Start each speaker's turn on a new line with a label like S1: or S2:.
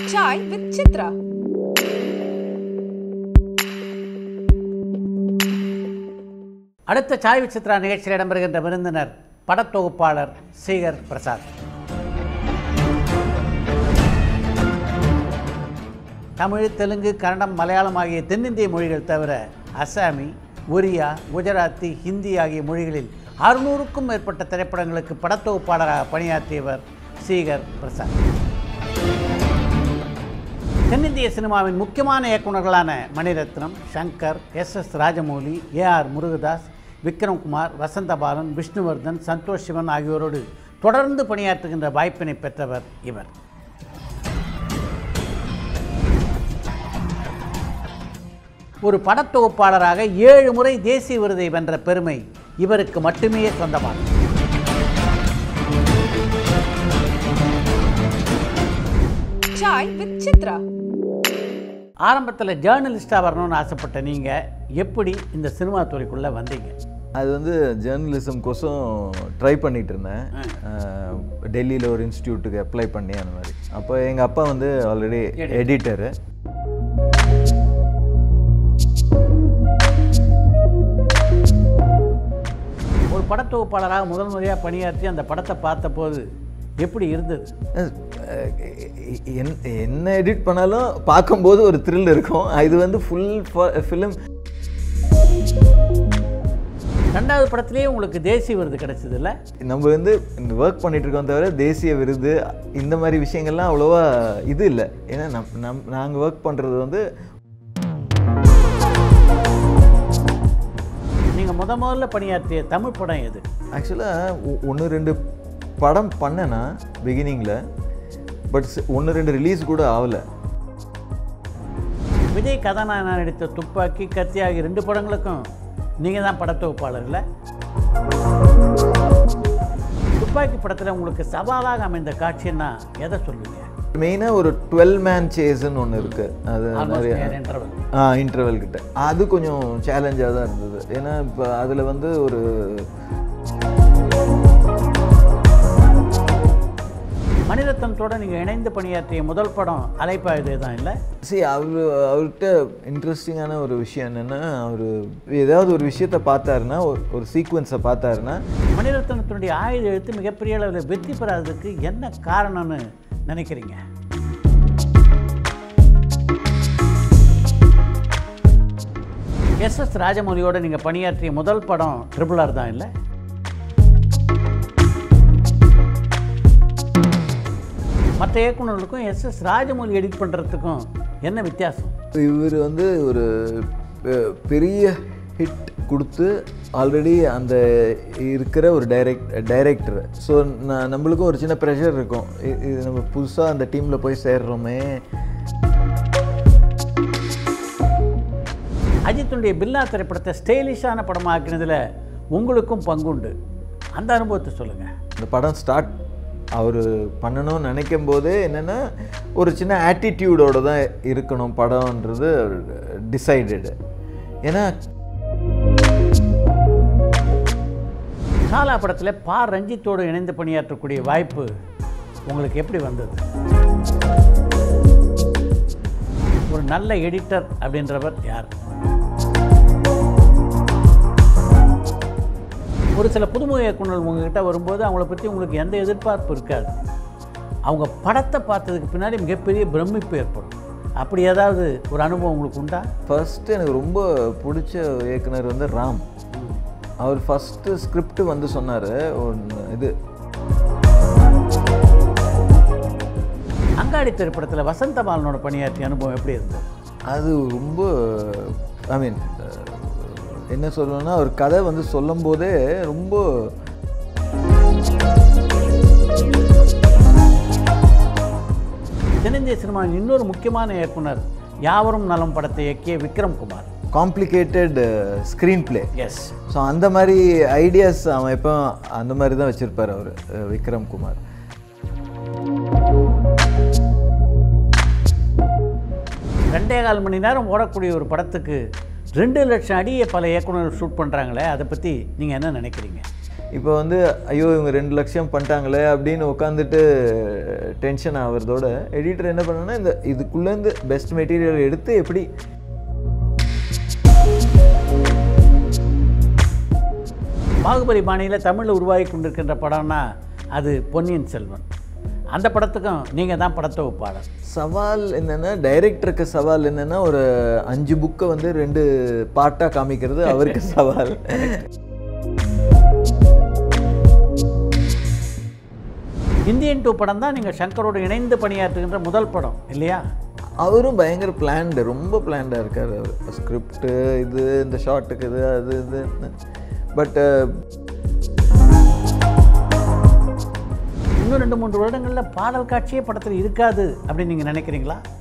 S1: Chai with Chitra.
S2: அடுத்த சாய் விசித்ரா நிகழ்ச்சியில் இடம்பெறுகின்ற விருந்தினர் படத்தொகுப்பாளர் சீகர் பிரசாத் தமிழ் தெலுங்கு கன்னடம் மலையாளம் ஆகிய தென்னிந்திய மொழிகள் தவிர அசாமி ஒரியா குஜராத்தி ஹிந்தி ஆகிய மொழிகளில் அறுநூறுக்கும் மேற்பட்ட திரைப்படங்களுக்கு படத்தொகுப்பாளராக பணியாற்றியவர் சீகர் பிரசாத் தென்னிந்திய சினிமாவின் முக்கியமான இயக்குநர்களான Mani Ratnam Shankar S S Rajamouli A R Murugadoss Vikram Kumar Vasanthabalan Vishnuvardhan Santosh Sivan ஆகியோரோடு தொடர்ந்து பணியாற்றுகின்ற வாய்ப்பினை பெற்றவர் இவர் ஒரு படத்தொகுப்பாளராக ஏழு முறை தேசிய விருதை வென்ற பெருமை இவருக்கு மட்டுமே சொந்தமானது
S1: Chai with Chitra.
S2: ஆரம்பத்தில் ஜேர்னலிஸ்டாக வரணும்னு ஆசைப்பட்ட நீங்கள் எப்படி இந்த சினிமா துறைக்குள்ளே வந்தீங்க
S3: அது வந்து ஜேர்னலிசம் கோசம் ட்ரை பண்ணிட்டு இருந்தேன் அஹ், டெல்லியில் ஒரு இன்ஸ்டியூட்டுக்கு அப்ளை பண்ணி அந்த மாதிரி அப்போ எங்கள் அப்பா வந்து ஆல்ரெடி எடிட்டரு
S2: ஒரு படத்தொகுப்பாளராக முதல் முறையாக பணியாற்றி அந்த படத்தை பார்த்தபோது எப்படி இருந்தது
S3: என் என்ன எடிட் பண்ணாலும் பார்க்கும்போது ஒரு த்ரில் இருக்கும் இது வந்து ஃபுல் ஃபிலிம்
S2: ரெண்டாவது படத்துலேயே உங்களுக்கு தேசிய விருது கிடைச்சது இல்லை
S3: நம்ம வந்து இந்த ஒர்க் பண்ணிட்டு இருக்கோம் தவிர தேசிய விருது இந்த மாதிரி விஷயங்கள்லாம் அவ்வளோவா இது இல்லை ஏன்னா நம் நம் நாங்கள் ஒர்க் பண்ணுறது வந்து
S2: நீங்கள் முத முதல்ல பணியாற்றிய தமிழ் படம் எது
S3: ஆக்சுவலாக ஒன்று ரெண்டு படம் பண்ணேன்னா பிகினிங்கில் பட் ஒன்று ரெண்டு ரிலீஸ் கூட ஆகலை
S2: விஜய் கதாநாயகன் நடித்த துப்பாக்கி கத்தி ஆகிய ரெண்டு படங்களுக்கும் நீங்கள் தான் படத்தொகுப்பாளர் இல்லை துப்பாக்கி படத்தில் உங்களுக்கு சவாலாக அமைந்த காட்சின்னா எதை சொல்லுவீங்க
S3: மெயினாக ஒரு டுவெல் மேன் சேஸ்ன்னு ஒன்று இருக்குது அது
S2: Almost
S3: நிறைய
S2: near interval.
S3: ஆ இன்டர்வல் கிட்ட அது கொஞ்சம் சேலஞ்சாக தான் இருந்தது ஏன்னா இப்போ அதில் வந்து ஒரு
S2: மணிரத்னத்தோட நீங்கள் இணைந்து பணியாற்றிய முதல் படம் அலைப்பாயுதே தான் இல்லை
S3: சி அவர் அவர்கிட்ட இன்ட்ரெஸ்டிங்கான ஒரு விஷயம் என்னென்னா அவர் ஏதாவது ஒரு விஷயத்தை பார்த்தாருன்னா ஒரு ஒரு சீக்வன்ஸை பார்த்தாருன்னா
S2: மணிரத்னத்தினுடைய ஆயுத எழுத்து மிகப்பெரிய அளவில் வெற்றி பெறாததுக்கு என்ன காரணம்னு நினைக்கிறீங்க எஸ் எஸ் ராஜமௌலியோட நீங்கள் பணியாற்றிய முதல் படம் ட்ரிபிள் ஆர் தான் இல்லை மற்ற இயக்குநர்களுக்கும் எஸ் எஸ் ராஜமௌலி எடிட் பண்ணுறதுக்கும் என்ன வித்தியாசம்
S3: இவர் வந்து ஒரு பெ- பெரிய ஹிட் கொடுத்து ஆல்ரெடி அந்த இருக்கிற ஒரு டைரக்ட் டைரக்டர் ஸோ நான் நம்மளுக்கும் ஒரு சின்ன ப்ரெஷர் இருக்கும் இ- இது நம்ம புதுசாக அந்த டீமில் போய் சேர்றோமே
S2: அஜித்துடைய பில்லா திரைப்படத்தை ஸ்டைலிஷான படமாக ஆக்கினதில் உங்களுக்கும் பங்குண்டு அந்த அனுபவத்தை சொல்லுங்கள்
S3: இந்த படம் ஸ்டார்ட் அவர் பண்ணணும்னு நினைக்கும் போதே என்னென்னா ஒரு சின்ன ஆட்டிடியூடோட தான் இருக்கணும் படம்ன்றது டிசைடடு ஏன்னா
S2: சாலா படத்தில் பா ரஞ்சித்தோடு இணைந்து பணியாற்றக்கூடிய வாய்ப்பு உங்களுக்கு எப்படி வந்தது ஒரு நல்ல எடிட்டர் அப்படின்றவர் யார் ஒரு சில புதுமுக இயக்குனர் உங்ககிட்ட வரும்போது அவங்கள பற்றி உங்களுக்கு எந்த எதிர்பார்ப்பு இருக்காது அவங்க படத்தை பார்த்ததுக்கு பின்னாடி மிகப்பெரிய பிரமிப்பு ஏற்படும் அப்படி ஏதாவது ஒரு அனுபவம் உங்களுக்கு உண்டா
S3: ஃபர்ஸ்ட் எனக்கு ரொம்ப பிடிச்ச இயக்குனர் வந்து ராம் அவர் ஃபஸ்ட்டு ஸ்கிரிப்ட் வந்து சொன்னார் ஒன்று இது
S2: அங்காடி திரைப்படத்தில் வசந்தபாலனோட பணியாற்றிய அனுபவம் எப்படி இருந்தது
S3: அது ரொம்ப ஐ மீன் என்ன சொல்லணும்னா ஒரு கதை வந்து சொல்லும்போதே ரொம்ப
S2: தென்னிந்திய சினிமாவின் இன்னொரு முக்கியமான இயக்குனர் யாவரும் நலம் படத்தை இயக்கிய Vikram Kumar
S3: complicated screenplay
S2: is
S3: so அந்த மாதிரி ஐடியாஸ் அவன் எப்போ அந்த மாதிரி தான் வச்சுருப்பார் அவர் விக்ரம் குமார்
S2: ரெண்டே கால் மணி நேரம் ஓடக்கூடிய ஒரு படத்துக்கு ரெண்டு லட்சம் அடியை பல இயக்குனர்கள் ஷூட் பண்ணுறாங்களே அதை பற்றி நீங்கள் என்ன நினைக்கிறீங்க
S3: இப்போ வந்து ஐயோ இவங்க ரெண்டு லட்சம் பண்ணிட்டாங்களே அப்படின்னு உட்காந்துட்டு டென்ஷன் ஆகிறதோட எடிட்டர் என்ன பண்ணணும்னா இந்த இதுக்குள்ளேருந்து பெஸ்ட் மெட்டீரியல் எடுத்து எப்படி
S2: பாகுபலி பாணியில் தமிழில் உருவாகி கொண்டிருக்கின்ற படம்னா அது பொன்னியின் செல்வன் அந்த படத்துக்கும் நீங்கள் தான் படத்தொகுப்பாளர்
S3: சவால் என்னென்னா டைரக்டருக்கு சவால் என்னென்னா ஒரு அஞ்சு புக்கை வந்து ரெண்டு பாட்டாக காமிக்கிறது அவருக்கு சவால்
S2: இந்தியன் டூ படம் தான் நீங்கள் சங்கரோடு இணைந்து பணியாற்றுகின்ற முதல் படம் இல்லையா
S3: அவரும் பயங்கர பிளான்டு ரொம்ப பிளான்டாக இருக்கார் அவர் ஸ்கிரிப்டு இது இந்த ஷார்ட்டுக்கு இது அது இது பட்
S2: இன்னும் ரெண்டு மூன்று வருடங்களில் பாடல் காட்சியே படத்தில் இருக்காது அப்படின்னு நீங்கள் நினைக்கிறீங்களா